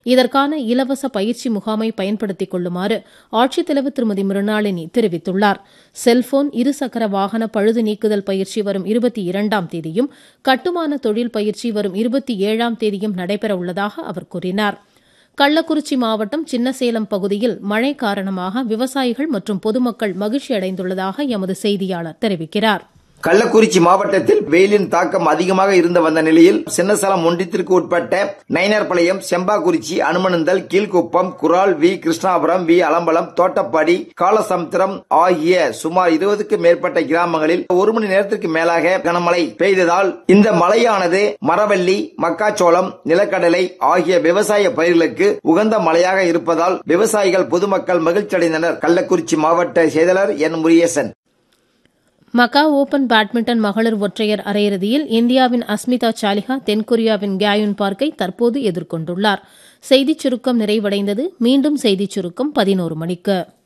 இதற்கான இலவச பயிற்சி முகாமை பயன்படுத்திக் கொள்ளுமாறு ஆட்சித்தலைவர் திருமதி மிருணாளினி தெரிவித்துள்ளார் செல்போன் இருசக்கர வாகன பழுது நீக்குதல் பயிற்சி வரும் இருபத்தி இரண்டாம் தேதியும் கட்டுமான தொழில் பயிற்சி வரும் இருபத்தி ஏழாம் தேதியும் நடைபெற உள்ளதாக அவர் கூறினார் கள்ளக்குறிச்சி மாவட்டம் சின்னசேலம் பகுதியில் மழை காரணமாக விவசாயிகள் மற்றும் பொதுமக்கள் மகிழ்ச்சி அடைந்துள்ளதாக எமது செய்தியாளர் தெரிவிக்கிறார் கள்ளக்குறிச்சி மாவட்டத்தில் வெயிலின் தாக்கம் அதிகமாக இருந்து வந்த நிலையில் சின்னசலம் ஒன்றியத்திற்கு உட்பட்ட நயினார்பாளையம் செம்பாக்குறிச்சி அனுமனந்தல் கீழ்குப்பம் குரால் வி கிருஷ்ணாபுரம் வி அலம்பலம் தோட்டப்பாடி காலசமுத்திரம் ஆகிய சுமார் இருபதுக்கு மேற்பட்ட கிராமங்களில் ஒரு மணி நேரத்திற்கு மேலாக கனமழை பெய்ததால் இந்த மழையானது மரவள்ளி மக்காச்சோளம் நிலக்கடலை ஆகிய விவசாய பயிர்களுக்கு உகந்த மழையாக இருப்பதால் விவசாயிகள் பொதுமக்கள் மகிழ்ச்சியடைந்தனர் கள்ளக்குறிச்சி மாவட்ட செயலாளர் என் முரியசன் மக்கா ஓபன் பேட்மிண்டன் மகளிர் ஒற்றையர் அரையிறுதியில் இந்தியாவின் அஸ்மிதா சாலிஹா தென்கொரியாவின் கேயுன் பார்க்கை தற்போது எதிர்கொண்டுள்ளார் செய்திச் சுருக்கம் நிறைவடைந்தது மீண்டும் செய்திச் சுருக்கம் பதினோரு மணிக்கு